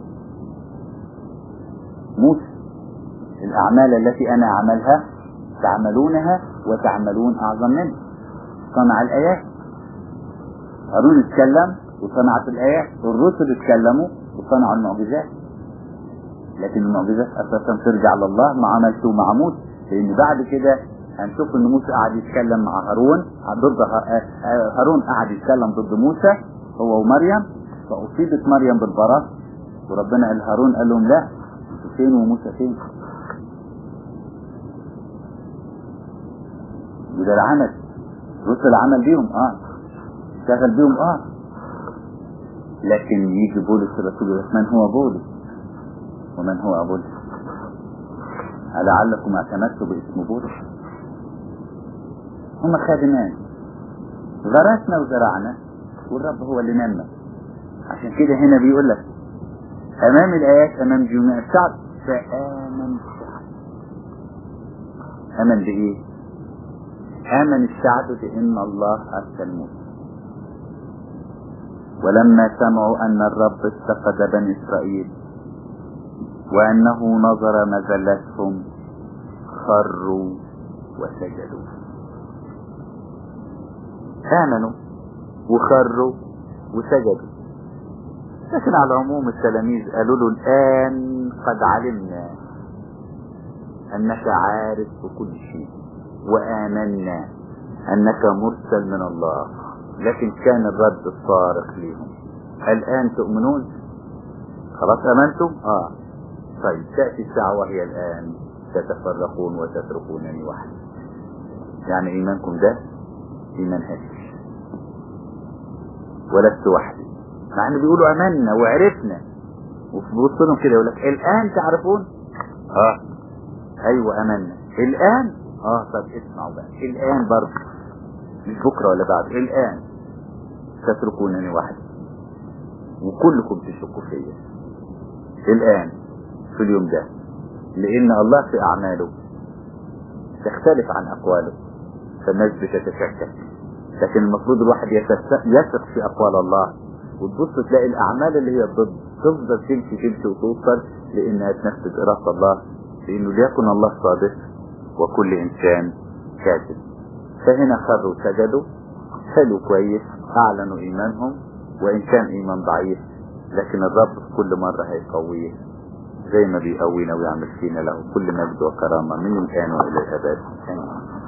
Speaker 1: موسى الأعمال التي أنا أعملها تعملونها وتعملون أعظم منها صنع الآيات هارون اتكلم وصنعت الآيات الرسل اتكلموا وصنعوا المعجزات لكن المعجزات اساسا ترجع لله ما عملته مع موسى لان بعد كده هنشوف ان موسى قعد يتكلم مع هارون ضد هارون قعد يتكلم ضد موسى هو ومريم فاصيبت مريم بالبراء وربنا قال هارون قال لهم لا انتوا فين وموسى فين وده العمل رسل عمل بيهم اه اشتغل بيهم اه لكن يجي بولس الرسول يقول من هو بولس ومن هو أبولس ألعلكم اعتمدتوا باسم بولس هم خادمان غرسنا وزرعنا والرب هو اللي نمى عشان كده هنا بيقول لك أمام الآيات أمام جميع الشعب فآمن الشعب آمن بإيه؟ آمن الشعب بأن الله أرسل موسى ولما سمعوا أن الرب استفد بني إسرائيل وأنه نظر مزلتهم خروا وسجدوا آمنوا وخروا وسجدوا لكن على العموم التلاميذ قالوا له الآن قد علمنا أنك عارف بكل شيء وآمنا أنك مرسل من الله لكن كان الرد الصارخ لهم الآن تؤمنون خلاص آمنتم آه طيب تأتي الساعة وهي الآن تتفرقون وتتركونني وحدي يعني إيمانكم ده إيمان هش ولست وحدي مع إنه بيقولوا آمنا وعرفنا وبص لهم كده يقول لك الآن تعرفون اه أيوة آمنا الآن اه طب اسمعوا بقى الآن برضه مش بكرة ولا بعد الآن تتركونني وحدي وكلكم تشكوا فيا الآن في اليوم ده لأن الله في أعماله تختلف عن أقواله فالناس بتتشكك لكن المفروض الواحد يثق في أقوال الله وتبص تلاقي الأعمال اللي هي ضد تفضل تمشي تمشي وتوصل لأنها تنفذ إرادة الله لأنه ليكن الله صادق وكل إنسان كاذب فهنا خروا سجدوا حلو كويس أعلنوا إيمانهم وإن كان إيمان ضعيف لكن الرب في كل مرة هيقويه زي ما بيقوينا ويعمل فينا له كل مجد وكرامة من الآن وإلى الأبد آمين